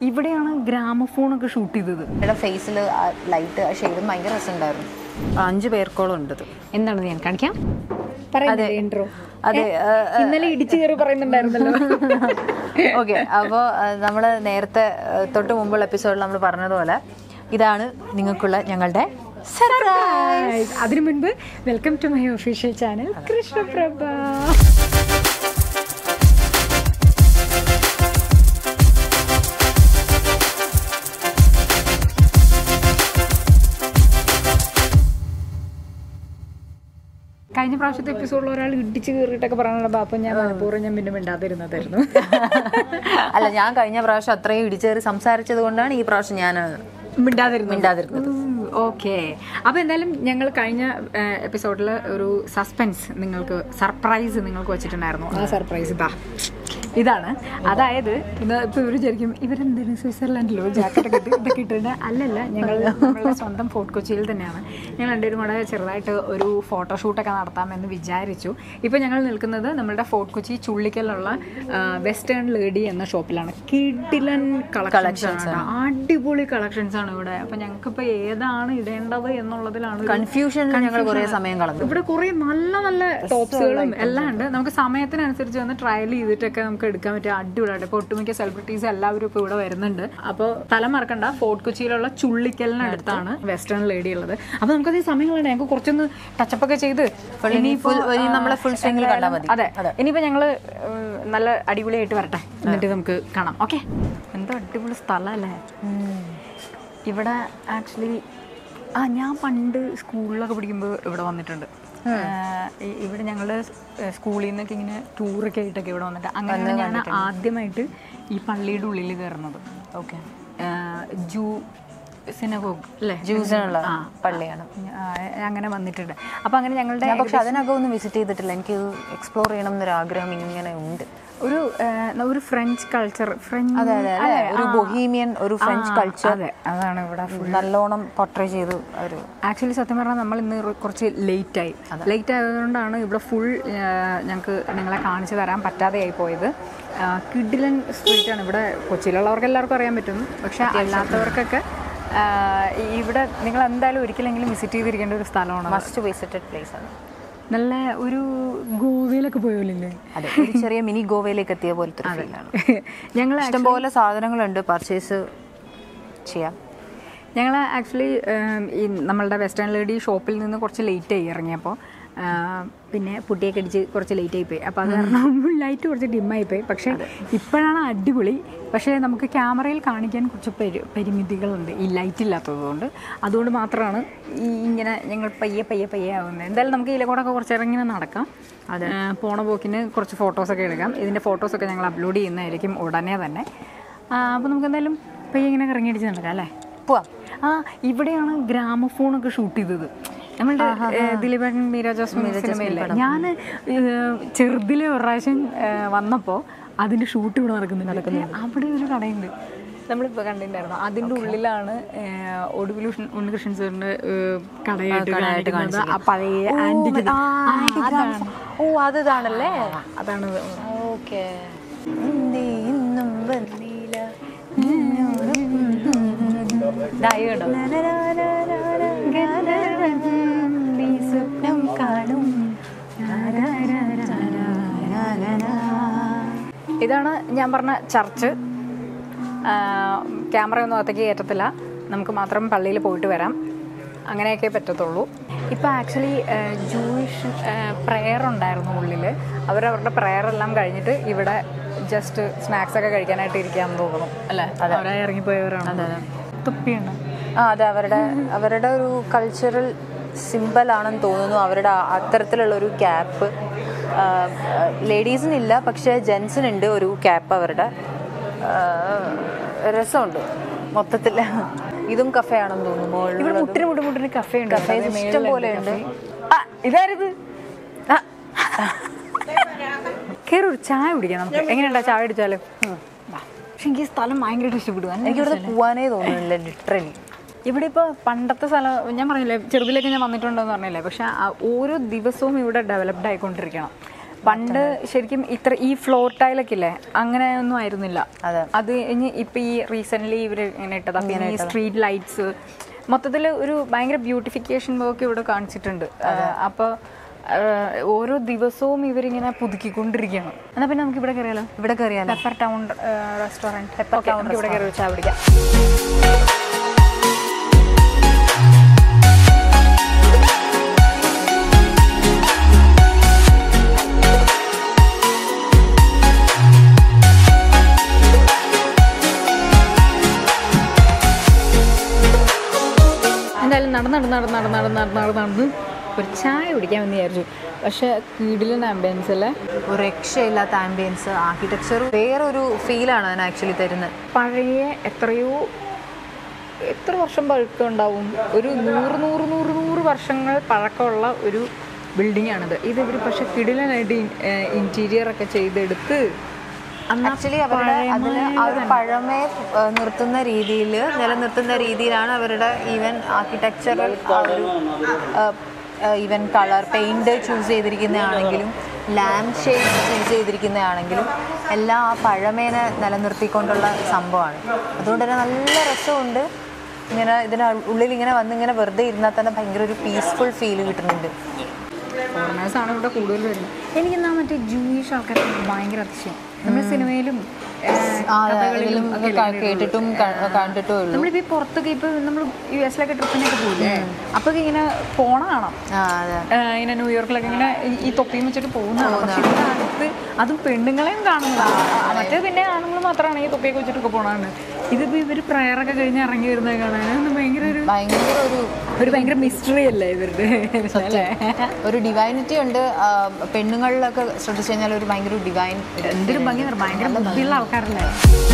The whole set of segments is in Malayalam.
ഇവിടെയാണ് ഗ്രാമഫോണൊക്കെ ഷൂട്ട് ചെയ്തത് ഇവിടെ ഫേസിൽ ലൈറ്റ് ഷെയ്ഡും ഭയങ്കര രസമുണ്ടായിരുന്നു അഞ്ച് പേർക്കോളം ഉണ്ട് ഇത്. എന്താണ് ഞാൻ കാണിക്കാം ഇൻട്രോ അതെ ഇന്നലെ ഇടിച്ചു കയറി പറയുന്നുണ്ടായിരുന്നല്ലോ ഓക്കെ അപ്പോൾ നമ്മൾ നേരത്തെ ആ, തൊട്ട് മുമ്പുള്ള എപ്പിസോഡിൽ നമ്മൾ പറഞ്ഞതുപോലെ ഇതാണ് നിങ്ങൾക്കുള്ള ഞങ്ങളുടെ സർപ്രൈസ് അതിനു മുൻപ് welcome to my official channel Krishnaprabha കഴിഞ്ഞ പ്രാവശ്യത്തെ എപ്പിസോഡിൽ ഒരാൾ ഇടിച്ചു കയറിയിട്ടൊക്കെ പറഞ്ഞല്ലോ അപ്പൊ ഞാൻ മനഃപൂർവ്വം ഞാൻ പിന്നെ മിണ്ടാതിരുന്നതായിരുന്നു അല്ല ഞാൻ കഴിഞ്ഞ പ്രാവശ്യം അത്രയും ഇടിച്ചേറി സംസാരിച്ചത് കൊണ്ടാണ് ഈ പ്രാവശ്യം ഞാൻ മിണ്ടാതിരുന്നു മിണ്ടാതിരുന്നത് ഓക്കെ അപ്പൊ എന്തായാലും ഞങ്ങൾ കഴിഞ്ഞ എപ്പിസോഡിൽ ഒരു സസ്പെൻസ് നിങ്ങൾക്ക് സർപ്രൈസ് നിങ്ങൾക്ക് വെച്ചിട്ടുണ്ടായിരുന്നു ആ സർപ്രൈസ് ഇതാ ഇതാണ് അതായത് ഇത് ഇപ്പൊ ഇവർ വിചാരിക്കും ഇവരെന്താണ് സ്വിറ്റ്സർലാൻഡിലോ ജാക്കറ്റ് ഒക്കെ ഇട്ട് ഇതൊക്കെ ഇട്ടിട്ട് അല്ലല്ല ഞങ്ങൾ നമ്മളുടെ സ്വന്തം ഫോർട്ട് കൊച്ചിയിൽ തന്നെയാണ് ഞങ്ങൾ രണ്ടുപേരും കൂടെ ചെറുതായിട്ട് ഒരു ഫോട്ടോഷൂട്ടൊക്കെ നടത്താമെന്ന് വിചാരിച്ചു ഇപ്പൊ ഞങ്ങൾ നിൽക്കുന്നത് നമ്മുടെ ഫോർട്ട് കൊച്ചി ചുള്ളിക്കലുള്ള വെസ്റ്റേൺ ലേഡി എന്ന ഷോപ്പിലാണ് കിഡിലൻ കളക്ഷൻസ് ആണ് അടിപൊളി കളക്ഷൻസ് ആണ് ഇവിടെ അപ്പൊ ഞങ്ങൾക്ക് ഇപ്പൊ ഏതാണ് ഇടേണ്ടത് എന്നുള്ളതിലാണ് ഒരു കൺഫ്യൂഷനിൽ ഞങ്ങൾ കുറേ സമയം കളഞ്ഞു ഇവിടെ കുറെ നല്ല നല്ല ടോപ്സുകളും എല്ലാം ഉണ്ട് നമുക്ക് സമയത്തിനനുസരിച്ച് വന്ന് ട്രയൽ ചെയ്തിട്ടൊക്കെ നമുക്ക് എടുക്കാൻ പറ്റിയ അടിപൊളിയായിട്ട് ഇപ്പോൾ ഒട്ടുമിക്ക സെലിബ്രിറ്റീസ് എല്ലാവരും ഇപ്പോൾ ഇവിടെ വരുന്നുണ്ട് അപ്പോൾ തല മറക്കണ്ട ഫോർട്ട് കൊച്ചിയിലുള്ള ചുള്ളിക്കലിനടുത്താണ് വെസ്റ്റേൺ ലേഡി ഉള്ളത് അപ്പോൾ നമുക്കത് ഈ സമയങ്ങളുണ്ട് ഞങ്ങൾക്ക് കുറച്ചൊന്ന് ടച്ചപ്പ് ഒക്കെ ചെയ്ത് ഇനിയിപ്പോൾ ഇനി നമ്മളെ full swing ൽ കണ്ടാൽ മതി. അതെ ഇനിയിപ്പോൾ ഞങ്ങൾ നല്ല അടിപൊളിയായിട്ട് വരട്ടെ എന്നിട്ട് നമുക്ക് കാണാം ഓക്കെ എന്തോ അടിപൊളി സ്ഥലമല്ലേ ഇവിടെ ആക്ച്വലി ആ ഞാൻ പണ്ട് സ്കൂളിലൊക്കെ പഠിക്കുമ്പോൾ ഇവിടെ വന്നിട്ടുണ്ട് ആഹ് ഇ- ഇവിടെ ഞങ്ങൾ സ്കൂളിൽ നിന്നൊക്കെ ഇങ്ങനെ ടൂറൊക്കെ ആയിട്ടൊക്കെ ഇവിടെ വന്നിട്ട് അങ്ങനെ ഞാൻ ആദ്യമായിട്ട് ഈ പള്ളിയുടെ ഉള്ളിൽ കയറുന്നത് ഓക്കെ ജൂ സിനഗോഗ് അല്ലേ ജ്യൂസിനുള്ള ആ പള്ളിയാണ് ആ, അങ്ങനെ വന്നിട്ടുണ്ട് അപ്പോൾ അങ്ങനെ ഞങ്ങളുടെ ഞാൻ പക്ഷെ അതിനകം ഒന്നും വിസിറ്റ് ചെയ്തിട്ടില്ല എനിക്ക് എക്സ്പ്ലോർ ചെയ്യണം എന്നൊരു ആഗ്രഹം ഇങ്ങനെ ഉണ്ട് ഒരു ആ, ഒരു ഫ്രഞ്ച് കൾച്ചർ ഫ്രഞ്ച് അതെ അതെ അല്ലേ ഒരു ബൊഹീമിയൻ ഒരു ഫ്രഞ്ച് കൾച്ചർ അതെ അതാണ് ഇവിടെ നല്ലോണം പൊട്രേ ചെയ്തു ഒരു ആക്ച്വലി സത്യം പറഞ്ഞാൽ നമ്മൾ ഇന്ന് ഒരു- കുറച്ച് ലേറ്റ് ആയി ലേറ്റ് ആയതുകൊണ്ടാണ് ഇവിടെ ഫുൾ ഞങ്ങൾക്ക് നിങ്ങളെ കാണിച്ചു തരാൻ പറ്റാതെയായി പോയത് ആ, കിഡിലൻ സ്ട്രീറ്റ് ആണ് ഇവിടെ കൊച്ചിയിലുള്ളവർക്ക് എല്ലാവർക്കും അറിയാൻ പറ്റും പക്ഷെ അല്ലാത്തവർക്കൊക്കെ ആ, ഇവിടെ നിങ്ങൾ എന്തായാലും ഒരിക്കലെങ്കിലും വിസിറ്റ് ചെയ്തിരിക്കേണ്ട ഒരു സ്ഥലമാണ് മസ്റ്റ് വിസിറ്റഡ് പ്ലേസ് ആണ് നല്ല ഒരു ഗോവയിലൊക്കെ പോയോലില്ലേ അതെ ഒരു ചെറിയ മിനി ഗോവയിലേക്ക് എത്തിയ പോലത്തെ ഒരു ഫീലാണ് ഞങ്ങൾ ഇഷ്ടംപോലെ സാധനങ്ങളുണ്ട് പർച്ചേസ് ചെയ്യാം ഞങ്ങൾ ആക്ച്വലി ഈ നമ്മളുടെ വെസ്റ്റേൺ ലേഡി ഷോപ്പിൽ നിന്ന് കുറച്ച് ലേറ്റ് ആയി ഇറങ്ങിയപ്പോൾ പിന്നെ പുട്ടിയൊക്കെ അടിച്ച് കുറച്ച് ലേറ്റ് ആയി പോയി അപ്പോൾ അത് കാരണം ലൈറ്റ് കുറച്ച് ഡിമ്മായി പോയി പക്ഷേ ഇപ്പോഴാണ് അടിപൊളി പക്ഷേ നമുക്ക് ക്യാമറയിൽ കാണിക്കാൻ കുറച്ച് പരി പരിമിതികളുണ്ട് ഈ ലൈറ്റ് ഇല്ലാത്തതുകൊണ്ട് അതുകൊണ്ട് മാത്രമാണ് ഈ ഇങ്ങനെ ഞങ്ങൾ പയ്യെ പയ്യെ പയ്യെ ആവുന്നത് എന്തായാലും നമുക്ക് ഇതിലെ കൂടെ ഒക്കെ കുറച്ച് നേരം ഇങ്ങനെ നടക്കാം അത് പോണ പോക്കിന് കുറച്ച് ഫോട്ടോസൊക്കെ എടുക്കാം ഇതിൻ്റെ ഫോട്ടോസൊക്കെ ഞങ്ങൾ അപ്ലോഡ് ചെയ്യുന്നതായിരിക്കും ഉടനെ തന്നെ അപ്പോൾ നമുക്ക് എന്തായാലും പയ്യെ ഇങ്ങനെ ഇറങ്ങിയടിച്ച് നടക്കാം അല്ലേ പോവാം ആ ഇവിടെയാണ് ഗ്രാമഫോണൊക്കെ ഷൂട്ട് ചെയ്തത് നമ്മളുടെ ഏഹ്, ദിലീപൻ മീര ജോസ്മിൻ സിനിമയില്ലേ ഞാൻ ചെറുതിലെ ഒരു പ്രാവശ്യം ഏഹ്, വന്നപ്പോൾ അതിന്റെ ഷൂട്ട് ഇവിടെ നടക്കുന്നുണ്ട് അവിടെ ഒരു കടയുണ്ട് നമ്മളിപ്പോൾ കണ്ടിട്ടുണ്ടായിരുന്നു അതിൻ്റെ ഉള്ളിലാണ് ഏഹ്, ഒടുവിൽ ഉണ്ണി- ഉണ്ണികൃഷ്ണൻ സാറിൻ്റെ ഏഹ്, കടയായിട്ട് കാണിക്കുന്നത് ആ പഴയ ആൻറ്റിക് ഓ അത് ഇതാണല്ലേ അതാണ് ഓക്കെ ഇന്നും വന്നില്ല ഡായി കണ്ടോ നീ സ്വപ്നം കാണും ഇതാണ് ഞാൻ പറഞ്ഞ ചർച്ച് ക്യാമറയൊന്നും അകത്തേക്ക് കയറ്റത്തില്ല നമുക്ക് മാത്രം പള്ളിയിൽ പോയിട്ട് വരാം അങ്ങനെയൊക്കെ പറ്റത്തുള്ളൂ ഇപ്പോൾ ആക്ച്വലി ജൂയിഷ് പ്രെയർ ഉണ്ടായിരുന്നു ഉള്ളിൽ അവരവരുടെ പ്രെയർ എല്ലാം കഴിഞ്ഞിട്ട് ഇവിടെ ജസ്റ്റ് സ്നാക്സ് ഒക്കെ കഴിക്കാനായിട്ട് ഇരിക്കാമെന്ന് തോന്നുന്നു അല്ലേ അവരെ ഇറങ്ങിപ്പോയവരാണ് തൊപ്പിയുണ്ട് ആ അതെ അവരുടെ അവരുടെ ഒരു കൾച്ചറൽ സിമ്പൽ ആണെന്ന് തോന്നുന്നു അവരുടെ ആ- അത്തരത്തിലുള്ള ഒരു ക്യാപ്പ് ലേഡീസിനില്ല പക്ഷേ ജെൻസിനുണ്ട് ഒരു ക്യാപ്പ് അവരുടെ ആ, രസമുണ്ട് മൊത്തത്തിൽ ഇതും കഫേ ആണെന്ന് തോന്നുന്നു ഇവിടെ മുകളിലുള്ളത്. മുട്ടിന് മുട്ട് മുട്ടിന് കഫേ ഉണ്ട് Cafes ഇഷ്ടം പോലെ ഉണ്ട് ഇതായത് കയറി ഒരു ചായ കുടിക്കാം നമുക്ക് എങ്ങനെയുണ്ടാ ചായ കുടിച്ചാലും പക്ഷെ എനിക്ക് ഈ സ്ഥലം ഭയങ്കരമായിട്ട് ഇഷ്ടപ്പെടുക എനിക്കിവിടെ പോവാനേ തോന്നുന്നില്ല ലിറ്ററലി ഇവിടെ ഇപ്പോൾ പണ്ടത്തെ സ്ഥലം ഞാൻ പറഞ്ഞില്ലേ ചെറുതിലേക്ക് ഞാൻ വന്നിട്ടുണ്ടെന്ന് പറഞ്ഞില്ലേ പക്ഷെ ആ ഓരോ ദിവസവും ഇവിടെ ഡെവലപ്ഡ് ആയിക്കൊണ്ടിരിക്കണം പണ്ട് ശരിക്കും ഇത്ര ഈ ഫ്ലോർ ടൈലൊക്കെ ഇല്ലേ അങ്ങനെ ഒന്നും ആയിരുന്നില്ല അതെ. അത് ഇനി ഇപ്പൊ ഈ റീസെന്റ് ഇവര് ഇങ്ങനെ ഇട്ടതാ പിന്നെ ഈ സ്ട്രീറ്റ് ലൈറ്റ്സ് മൊത്തത്തിൽ ഒരു ഭയങ്കര ബ്യൂട്ടിഫിക്കേഷൻ വർക്ക് ഇവിടെ കാണിച്ചിട്ടുണ്ട് അപ്പോൾ ഓരോ ദിവസവും ഇവരിങ്ങനെ പുതുക്കിക്കൊണ്ടിരിക്കുകയാണ് എന്നാ പിന്നെ നമുക്ക് ഇവിടെ കയറിയാലോ ഇവിടെ കയറിയാലോ pepper town restaurant Pepper Town നമുക്ക് ഇവിടെ കയറി ചായ പിടിക്കാം എന്തായാലും നടന്ന് നടന്ന് നടന്ന് നടന്ന് നടന്ന് നടന്ന് നടന്ന് നടന്ന് ഒരു ചായ കുടിക്കാമെന്ന് വിചാരിച്ചു പക്ഷെ കീടിലും ആംബിയൻസ് അല്ലേ ഒരു രക്ഷയില്ലാത്ത ആംബിയൻസ് ആർക്കിടെക്ചർ വേറൊരു ഫീലാണ് അതിന് ആക്ച്വലി തരുന്നത് പഴയ എത്രയോ എത്ര വർഷം പഴക്കം ഉണ്ടാവും ഒരു നൂറ് നൂറ് നൂറ് നൂറ് വർഷങ്ങൾ പഴക്കമുള്ള ഒരു ബിൽഡിംഗ് ആണിത് ഇത് ഇവർ പക്ഷെ കിടിലനായിട്ട് ഇന്റീരിയർ ഒക്കെ ചെയ്തെടുത്ത് അന്ന് ആ ആക്ച്വലി അവരുടെ അതിന് ആ ഒരു പഴമയെ ഏഹ്, നിർത്തുന്ന രീതിയിൽ നിലനിർത്തുന്ന രീതിയിലാണ് അവരുടെ ഈവൻ ആർക്കിടെക്ചറൽ ആ ഒരു ഈവൻ കളർ പെയിന്റ് ചൂസ് ചെയ്തിരിക്കുന്നതാണെങ്കിലും ലാമ്പ് ഷെയ്ഡ് ചൂസ് ചെയ്തിരിക്കുന്നതാണെങ്കിലും എല്ലാം ആ പഴമേനെ നിലനിർത്തിക്കൊണ്ടുള്ള സംഭവമാണ് അതുകൊണ്ട് തന്നെ നല്ല രസമുണ്ട് ഇങ്ങനെ ഇതിന് ഉള്ളിൽ ഇങ്ങനെ വന്ന് ഇങ്ങനെ വെറുതെ ഇരുന്നാൽ തന്നെ ഭയങ്കര ഒരു പീസ്ഫുൾ ഫീൽ കിട്ടുന്നുണ്ട് ഫോറിനേഴ്സ് ആണ് ഇവിടെ കൂടുതൽ വരുന്നത് എനിക്ക് എന്നാ മറ്റേ ജൂയിഷ് ആൾക്കാരെ ഭയങ്കര അതിശയം നമ്മുടെ സിനിമയിലും ആ, ഇതിലും ഒക്കെ ക- കേട്ടിട്ടും ക- കണ്ടിട്ടും ഉള്ളൂ നമ്മളിപ്പോ ഈ പുറത്തൊക്കെ ഇപ്പൊ നമ്മൾ യു എസിലൊക്കെ ട്രിപ്പിനൊക്കെ പോകില്ലേ അപ്പൊ ഇങ്ങനെ പോണ കാണാം ആ അതെ ഏഹ് ഇങ്ങനെ ന്യൂയോർക്കിലൊക്കെ ഇങ്ങനെ ഈ- ഈ തൊപ്പിയും വെച്ചിട്ട് പോകുന്നതാണ് പക്ഷെ ഇവിടെ അടുത്ത് അതും പെണ്ണുങ്ങളെയും കാണുന്നതാണ് മറ്റേ പിന്നെ ആണുങ്ങൾ മാത്രമാണ് ഈ തൊപ്പിയൊക്കെ വെച്ചിട്ടൊക്കെ പോണതാണ് ഇതിപ്പോ ഇവര് പ്രയറൊക്കെ കഴിഞ്ഞ് ഇറങ്ങി വരുന്നത് കാണാൻ അതൊന്നും ഭയങ്കര ഒരു ഭയങ്കര ഒരു ഒരു ഭയങ്കര മിസ്റ്ററി അല്ലേ ഇവരുടെ അല്ലേ ഒരു ഡിവൈനിറ്റി ഉണ്ട് ആ, പെണ്ണുങ്ങളിലൊക്കെ ശ്രദ്ധിച്ചു കഴിഞ്ഞാൽ ഒരു ഭയങ്കര ഡിവൈൻ എന്തൊരു ഭംഗി ഭയങ്കര ബുദ്ധിയുള്ള ആൾക്കാരല്ലേ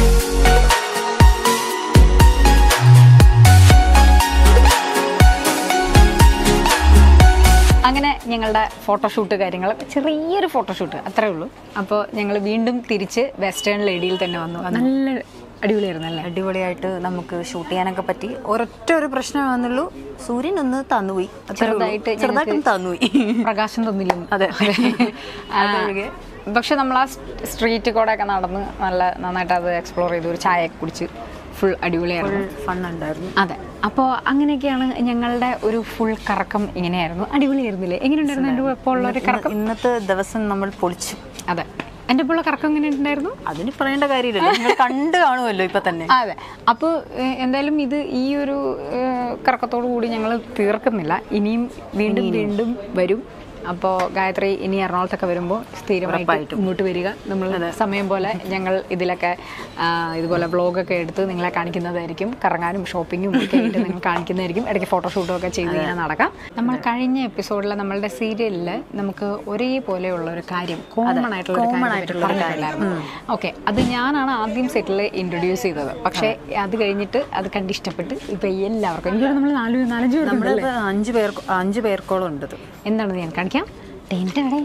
അങ്ങനെ ഞങ്ങളുടെ ഫോട്ടോഷൂട്ട് കാര്യങ്ങൾ ചെറിയൊരു ഫോട്ടോഷൂട്ട് അത്രേ ഉള്ളൂ അപ്പോൾ ഞങ്ങൾ വീണ്ടും തിരിച്ച് വെസ്റ്റേൺ ലേഡിയിൽ തന്നെ വന്നു നല്ല അടിപൊളിയായിരുന്നു അല്ലേ അടിപൊളിയായിട്ട് നമുക്ക് ഷൂട്ട് ചെയ്യാനൊക്കെ പറ്റി ഒരൊറ്റ ഒരു പ്രശ്നമേ വന്നുള്ളൂ സൂര്യൻ ഒന്ന് തന്നുപോയി അത്രേ ഉള്ളൂ. ചെറുതായിട്ട് ചെറുതായിട്ടൊന്ന് തന്നുപോയി പ്രകാശം തന്നില്ല അതെ പക്ഷെ നമ്മൾ ആ സ്ട്രീറ്റ് കൂടെ ഒക്കെ നടന്ന് നല്ല നന്നായിട്ട് അത് എക്സ്പ്ലോർ ചെയ്തു ഒരു ചായ കുടിച്ച് ഫുൾ അടിപൊളിയായിരുന്നു ഫൺ ഉണ്ടായിരുന്നു അതെ അപ്പോൾ അങ്ങനെയൊക്കെയാണ് ഞങ്ങളുടെ ഒരു ഫുൾ കറക്കം ഇങ്ങനെയായിരുന്നു അടിപൊളിയായിരുന്നില്ലേ എങ്ങനെയുണ്ടായിരുന്നു എൻ്റെ ഇപ്പോൾ ഉള്ള ഒരു കറക്കം ഇന്നത്തെ ദിവസം നമ്മൾ പൊളിച്ചു അതെ എൻ്റെ ഇപ്പോൾ ഉള്ള കറക്കം എങ്ങനെയുണ്ടായിരുന്നു അതിന് പറയേണ്ട കാര്യമില്ലല്ലോ നിങ്ങൾ കണ്ടു കാണുമല്ലോ ഇപ്പൊ തന്നെ അതെ അപ്പോൾ എന്തായാലും ഇത് ഈ ഒരു ഏഹ്, കറക്കത്തോടു കൂടി ഞങ്ങൾ തീർക്കുന്നില്ല ഇനിയും വീണ്ടും വീണ്ടും വരും അപ്പോൾ ഗായത്രി ഇനി എറണാകുളത്തൊക്കെ വരുമ്പോൾ സ്ഥിരമായിട്ട് ഇങ്ങോട്ട് വരിക നമ്മൾ സമയം പോലെ ഞങ്ങൾ ഇതിലൊക്കെ ആ, ഇതുപോലെ വ്ളോഗൊക്കെ എടുത്ത് നിങ്ങളെ കാണിക്കുന്നതായിരിക്കും കറങ്ങാനും ഷോപ്പിങ്ങും ഒക്കെ ആയിട്ട് നിങ്ങൾ കാണിക്കുന്നതായിരിക്കും ഇടയ്ക്ക് ഫോട്ടോഷൂട്ടും ഒക്കെ ചെയ്ത് ഇങ്ങനെ നടക്കാം നമ്മൾ കഴിഞ്ഞ എപ്പിസോഡിൽ നമ്മളുടെ സീരിയലിൽ നമുക്ക് ഒരേപോലെയുള്ള ഒരു കാര്യം കോമൺ ആയിട്ടുള്ള ഒരു കാര്യം പറഞ്ഞിട്ടുണ്ടായിരുന്നു ഓക്കെ അത് ഞാനാണ് ആദ്യം സെറ്റിൽ ഇൻട്രൊഡ്യൂസ് ചെയ്തത് പക്ഷേ അത് കഴിഞ്ഞിട്ട് അത് കണ്ടിഷ്ടപ്പെട്ട് ഇപ്പൊ എല്ലാവർക്കും എനിക്ക് നമ്മൾ നാല് നാലഞ്ച് പേർക്ക് നമ്മളിപ്പോ അഞ്ച് പേർ അഞ്ച് പേർക്കോളം ഉണ്ട് ഇത്. എന്താണെന്ന് ഞാൻ കാണിക്കാം ടെൻ ടെടേ.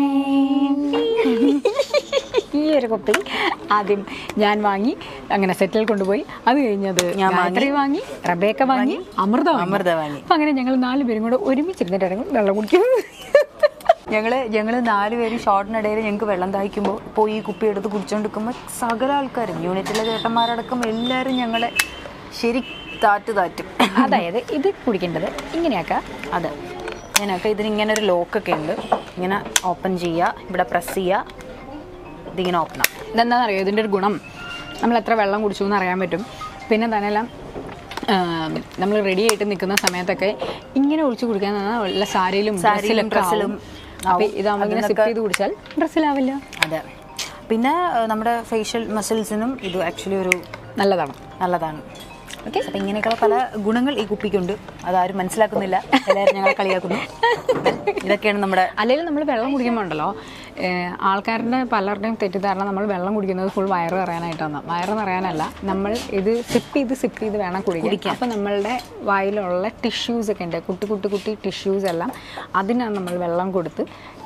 ഈ ഒരു കുപ്പി ആദ്യം ഞാൻ വാങ്ങി അങ്ങനെ സെറ്റിൽ കൊണ്ടുപോയി അത് കഴിഞ്ഞത് ഗായത്രി വാങ്ങി റബേക്ക വാങ്ങി അമൃത അമൃത വാങ്ങി. അപ്പൊ അങ്ങനെ ഞങ്ങൾ നാല് പേരും കൂടെ ഒരുമിച്ചിരുന്നിട്ടാണ് വെള്ളം കുടിക്കും ഞങ്ങള് ഞങ്ങള് നാലുപേരും ഷോർട്ടിനിടയിൽ ഞങ്ങൾക്ക് വെള്ളം ദാഹിക്കുമ്പോൾ പോയി ഈ കുപ്പി എടുത്ത് കുടിച്ചോണ്ടിരിക്കുമ്പോൾ സകല ആൾക്കാരും യൂണിറ്റിലെ ചേട്ടന്മാരടക്കം എല്ലാവരും ഞങ്ങളെ ശരി താറ്റ് താറ്റും അതായത് ഇത് കുടിക്കേണ്ടത് ഇങ്ങനെയാക്കാം അതെ ഇതിനൊക്കെ ഇതിന് ഇങ്ങനെ ഒരു ലോക്കൊക്കെ ഉണ്ട് ഇങ്ങനെ ഓപ്പൺ ചെയ്യുക ഇവിടെ പ്രസ് ചെയ്യുക ഇതിങ്ങനെ ഓപ്പൺ ആവും ഇതെന്താണെന്നറിയോ ഇതിൻ്റെ ഒരു ഗുണം നമ്മൾ എത്ര വെള്ളം കുടിച്ചു എന്ന് അറിയാൻ പറ്റും പിന്നെ തന്നെല്ലാം നമ്മൾ റെഡി ആയിട്ട് നിൽക്കുന്ന സമയത്തൊക്കെ ഇങ്ങനെ ഒഴിച്ചു കുടിക്കാൻ നിന്നാൽ വല്ല സാരിയിലും സാരിയിലും ഡ്രസ്സിലും ഡ്രസ്സിലും അപ്പോൾ ഇതാകുമ്പോൾ ഇങ്ങനെ സിപ്പ് ചെയ്ത് കുടിച്ചാൽ ഡ്രസ്സിലാവില്ല അതെ പിന്നെ ഏഹ്, നമ്മുടെ ഫേഷ്യൽ മസിൽസിനും ഇത് ആക്ച്വലി ഒരു നല്ലതാണ് നല്ലതാണ് ഓക്കെ അപ്പം ഇങ്ങനെയൊക്കെയുള്ള പല ഗുണങ്ങൾ ഈ കുപ്പിക്കുണ്ട് അതാരും മനസ്സിലാക്കുന്നില്ല എല്ലാവരും ഞങ്ങളെ കളിയാക്കുന്നു ഇതൊക്കെയാണ് നമ്മുടെ അല്ലെങ്കിൽ നമ്മൾ വെള്ളം കുടിക്കുമ്പോൾ ഉണ്ടല്ലോ ഏഹ് ആൾക്കാരുടെ പലരുടെയും തെറ്റിദ്ധാരണ നമ്മൾ വെള്ളം കുടിക്കുന്നത് ഫുൾ വയറ് നിറയാനായിട്ടാണ് വയറ് നിറയാനല്ല നമ്മൾ ഇത് സിപ്പ് ചെയ്ത് സിപ്പ് ചെയ്ത് വേണം കുടിക്കാൻ അപ്പോൾ നമ്മളുടെ വായിലുള്ള ടിഷ്യൂസ് ഒക്കെ ഉണ്ട് കുട്ടി കുട്ടി കുട്ടി ടിഷ്യൂസ് എല്ലാം അതിനാണ് നമ്മൾ വെള്ളം കൊടുത്ത്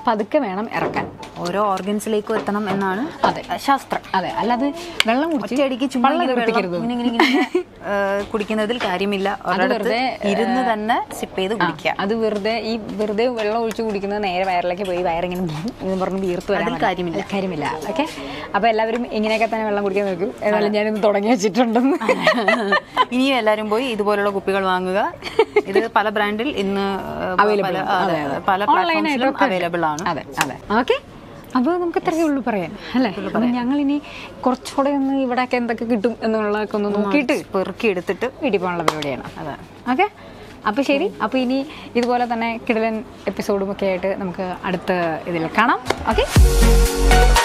പതുക്കെ വേണം ഇറക്കാൻ ഓരോ ഓർഗൻസിലേക്കും എത്തണം എന്നാണ് അതെ. ശാസ്ത്രം അതെ അല്ലാതെ വെള്ളം ഒറ്റയടിക്ക് ചുമ്മാ വെള്ളം ഇങ്ങനെ കുടിപ്പിക്കരുത് വെള്ളം ഇങ്ങനെ ഇങ്ങനെ ഇങ്ങനെ, ഏഹ്, കുടിക്കുന്നതിൽ കാര്യമില്ല ഒരിടത്ത് വെറുതെ, ഇരുന്ന് തന്നെ സിപ്പ് ചെയ്ത് കുടിക്കുക അത് വെറുതെ ഈ വെറുതെ വെള്ളം ഒഴിച്ച് കുടിക്കുന്നത് നേരെ വയറിലേക്ക് പോയി വയറിങ്ങനെ ബും എന്ന് പറഞ്ഞ് വീർത്ത് വരാൻ അതിൽ കാര്യമില്ല. അതിൽ കാര്യമില്ല ഓക്കെ അപ്പോൾ എല്ലാവരും ഇങ്ങനെയൊക്കെ തന്നെ വെള്ളം കുടിക്കാൻ നോക്കും എന്നാലും ഞാനിന്ന് തുടങ്ങി വെച്ചിട്ടുണ്ടെന്ന് ഇനിയും എല്ലാവരും പോയി ഇതുപോലുള്ള കുപ്പികൾ വാങ്ങുക ഇത് പല ബ്രാൻഡിൽ ഇന്ന് ഏഹ്, പല അതെ, പല പ്ലാറ്റ്ഫോംസിലും അവൈലബിൾ ആണ് അതെ അതെ ഓക്കെ അപ്പോൾ നമുക്ക് ഇത്രയേ ഉള്ളൂ പറയാൻ അല്ലേ അപ്പം ഞങ്ങൾ ഇനി കുറച്ചുകൂടെ ഒന്ന് ഇവിടെയൊക്കെ എന്തൊക്കെ കിട്ടും എന്നുള്ളതൊക്കെ ഒന്ന് നോക്കിയിട്ട് പെറുക്കി എടുത്തിട്ട് വീട്ടിൽ പോകാനുള്ള പരിപാടിയാണ് അതെ ഓക്കെ അപ്പോൾ ശരി അപ്പോൾ ഇനി ഇതുപോലെ തന്നെ കിടലൻ എപ്പിസോഡും ഒക്കെ ആയിട്ട് നമുക്ക് അടുത്ത ഇതിൽ കാണാം ഓക്കെ